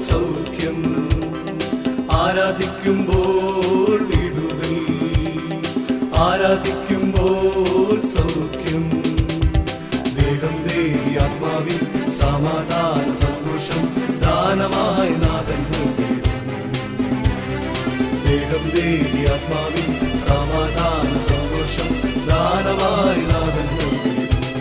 സൗഖ്യം ആരാധിക്കുമ്പോൾ വിടുതൽ ആരാധിക്കുമ്പോൾ സൗഖ്യം ദേഹം ദേവി ആത്മാവിൽ സമാധാന സന്തോഷം ദാനമായി നാഥൻ നൽകിയിടും ദേഹം ദേവി ആത്മാവിൽ സമാധാന സന്തോഷം ദാനമായി നാഥൻ നൽകിയിടും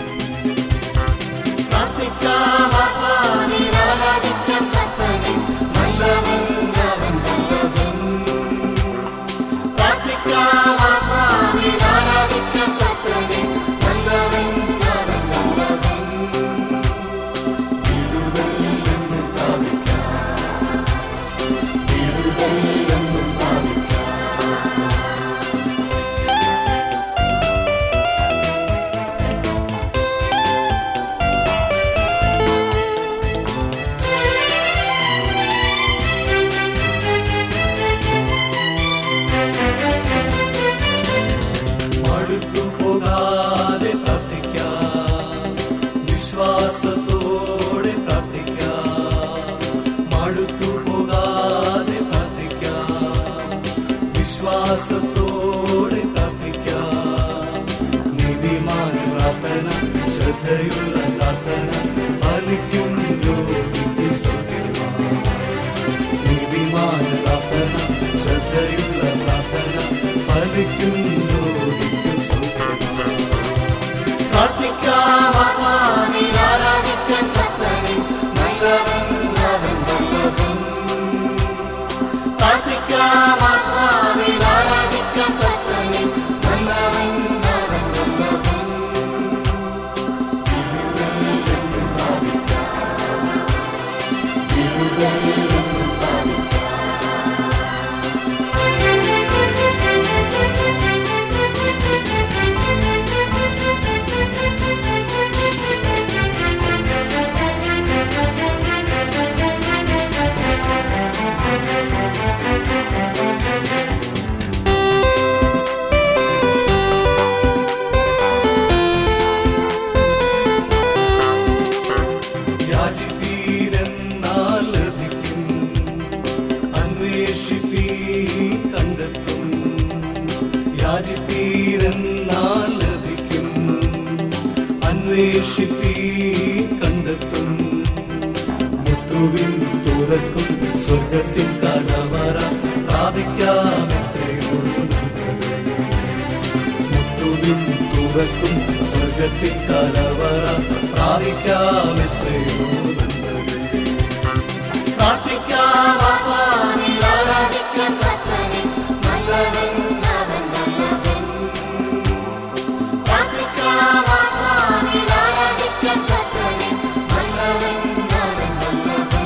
പ്രാർത്ഥിക്കാം ആത്മാവിൽ ആരാധിക്കാം കർത്തനെ നല്ലവൻ അവൻ നല്ലവൻ പ്രാർത്ഥിക്കാം ആത്മാവിൽ ആരാധിക്കാം കർത്തനെ നല്ലവൻ അവൻ നല്ലവൻ വിടുതൽ എന്നും പ്രാപിക്കാം വിടുതൽ എന്നും പ്രാപിക്കാം മടുത്തു പോകാതെ പ്രാർത്ഥിക്കാം വിശ്വാസത്തോടെ പ്രാർത്ഥിക്കാം മടുത്തു പോകാതെ പ്രാർത്ഥിക്കാം വിശ്വാസത്തോടെ പ്രാർത്ഥിക്കാം നീതിമാൻ പ്രാർത്ഥന ശ്രദ്ധയുള്ള പ്രാർത്ഥന ഫലിക്കും രോഗിക്കു സൗഖ്യമാണ് നീതിമാൻ പ്രാർത്ഥന ശ്രദ്ധയുള്ള പ്രാർത്ഥന ഫലിക്കും രോഗിക്കു സൗഖ്യമാണ് പ്രാർത്ഥിക്കാം ആത്മാവിൽ ആരാധിക്കാം കർത്തനെ നല്ലവൻ അവൻ നല്ലവൻ പ്രാർത്ഥിക്കാം ആത്മാവിൽ ആരാധിക്കാം കർത്തനെ നല്ലവൻ അവൻ നല്ലവൻ യാചിപ്പീരെന്നാൽ ലഭിക്കും അന്വേഷിപ്പീ കണ്ടെത്തും യാചിപ്പീരെന്നാൽ ലഭിക്കും അന്വേഷിപ്പീ കണ്ടെത്തും മുത്തുവിൻ തുറക്കും സ്വർഗത്തിൻ കലവറ പ്രാപിക്കാം എത്രയോ നന്മകൾ മുത്തുവിൻ തുറക്കും സ്വർഗത്തിൻ കലവറ പ്രാപിക്കാം എത്രയോ നന്മകൾ പ്രാർത്ഥിക്കാം ആത്മാവിൽ ആരാധിക്കാം കർത്തനെ നല്ലവൻ അവൻ നല്ലവൻ പ്രാർത്ഥിക്കാം ആത്മാവിൽ ആരാധിക്കാം കർത്തനെ നല്ലവൻ അവൻ നല്ലവൻ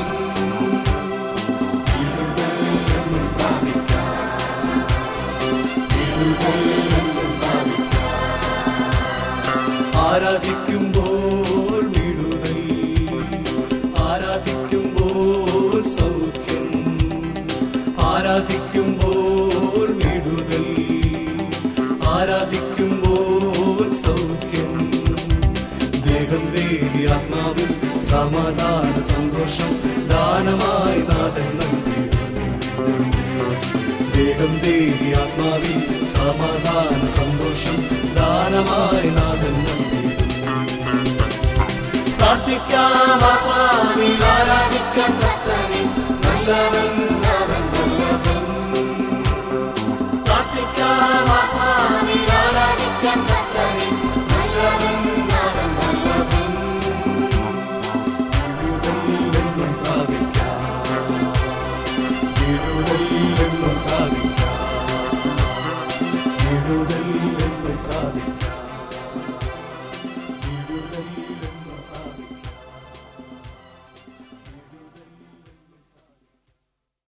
ആരാധിക്കുമ്പോൾ വിടുതൽ ആരാധിക്കുമ്പോൾ സൗഖ്യം ആരാധിക്കുമ്പോൾ വിടുതൽ ആരാധിക്കുമ്പോൾ സൗഖ്യം ദേഹം ദേവി ആത്മാവിൽ സമാധാന സന്തോഷം ദാനമായി നാഥൻ നൽകിയിടും ദേഹം ദേവി ആത്മാവിൽ സമാധാന സന്തോഷം ദാനമായി നാഥൻ നൽകിയിടും പ്രാർത്ഥിക്കാം ആത്മാവിൽ